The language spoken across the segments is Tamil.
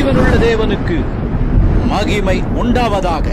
ஜீவனுள்ள தேவனுக்கு மகிமை உண்டாவதாக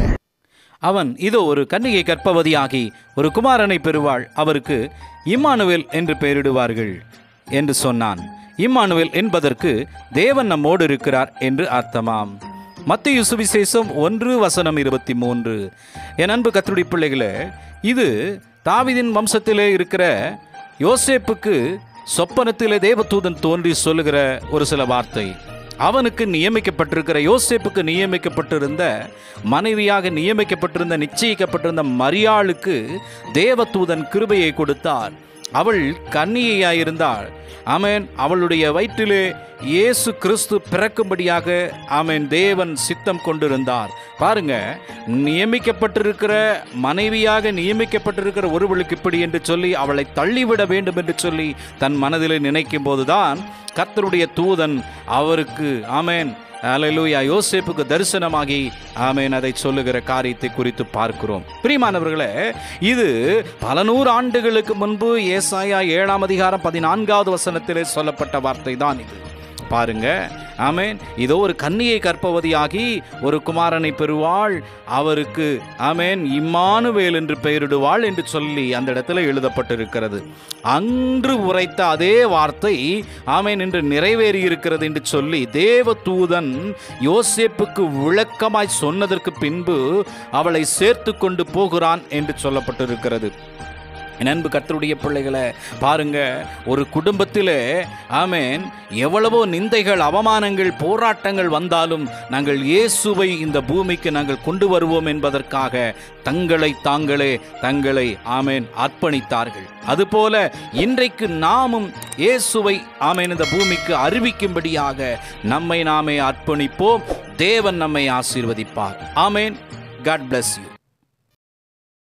அவன் இதோ ஒரு கன்னிகை கற்பவதியாகி ஒரு குமாரனை பெறுவாள் அவருக்கு இம்மானுவேல் என்று பெயரிடுவார்கள் என்று சொன்னான் இம்மானுவேல் என்பதற்கு தேவன் நம்மோடு இருக்கிறார் என்று அர்த்தமாம் மத்திய சுவிசேஷம் ஒன்று வசனம் இருபத்தி மூன்று என் அன்பு கத்துடி பிள்ளைகளே இது தாவிதின் வம்சத்திலே இருக்கிற யோசேப்புக்கு சொப்பனத்திலே தேவதூதன் தோன்றி சொல்லுகிற ஒரு சில வார்த்தை அவனுக்கு நியமிக்கப்பட்டிருக்கிற யோசேப்புக்கு நியமிக்கப்பட்டிருந்த மனைவியாக நியமிக்கப்பட்டிருந்த நிச்சயிக்கப்பட்டிருந்த மரியாளுக்கு தேவதூதன் கிருபையை கொடுத்தார் அவள் கன்னிகையாயிருந்தாள் ஆமென் அவளுடைய வயிற்றிலே இயேசு கிறிஸ்து பிறக்கும்படியாக ஆமென் தேவன் சித்தம் கொண்டிருந்தார் பாருங்க நியமிக்கப்பட்டிருக்கிற மனைவியாக நியமிக்கப்பட்டிருக்கிற ஒருவளுக்கு இப்படி என்று சொல்லி அவளை தள்ளிவிட வேண்டும் என்று சொல்லி தன் மனதிலே நினைக்கும் போதுதான் கர்த்தருடைய தூதன் அவருக்கு ஆமென் அலையிலூயா யோசேப்புக்கு தரிசனமாகி ஆமேன் அதை சொல்லுகிற காரியத்தை குறித்து பார்க்கிறோம் பிரியமானவர்களே இது பல நூறு ஆண்டுகளுக்கு முன்பு ஏசாயா ஏழாம் அதிகாரம் பதினான்காவது வசனத்திலே சொல்லப்பட்ட வார்த்தை தான் இது பாருங்க ஆமேன் இதோ ஒரு கன்னியை கற்பவதியாகி ஒரு குமாரனை பெறுவாள் அவருக்கு ஆமேன் இம்மானுவேல் என்று பெயரிடுவாள் என்று சொல்லி அந்த இடத்துல எழுதப்பட்டிருக்கிறது அன்று உரைத்த அதே வார்த்தை ஆமேன் என்று நிறைவேறி இருக்கிறது என்று சொல்லி தேவ தூதன் யோசேப்புக்கு விளக்கமாய் சொன்னதற்கு பின்பு அவளை சேர்த்து கொண்டு போகிறான் என்று சொல்லப்பட்டிருக்கிறது என் அன்பு கர்த்தருடைய பிள்ளைகளை பாருங்க ஒரு குடும்பத்திலே ஆமேன் எவ்வளவோ நிந்தைகள் அவமானங்கள் போராட்டங்கள் வந்தாலும் நாங்கள் இயேசுவை இந்த பூமிக்கு நாங்கள் கொண்டு வருவோம் என்பதற்காக தங்களை தாங்களே தங்களை ஆமேன் அர்ப்பணித்தார்கள் அதுபோல இன்றைக்கு நாமும் இயேசுவை ஆமேன் இந்த பூமிக்கு அறிவிக்கும்படியாக நம்மை நாமே அர்ப்பணிப்போம் தேவன் நம்மை ஆசீர்வதிப்பார் ஆமேன் காட் bless யூ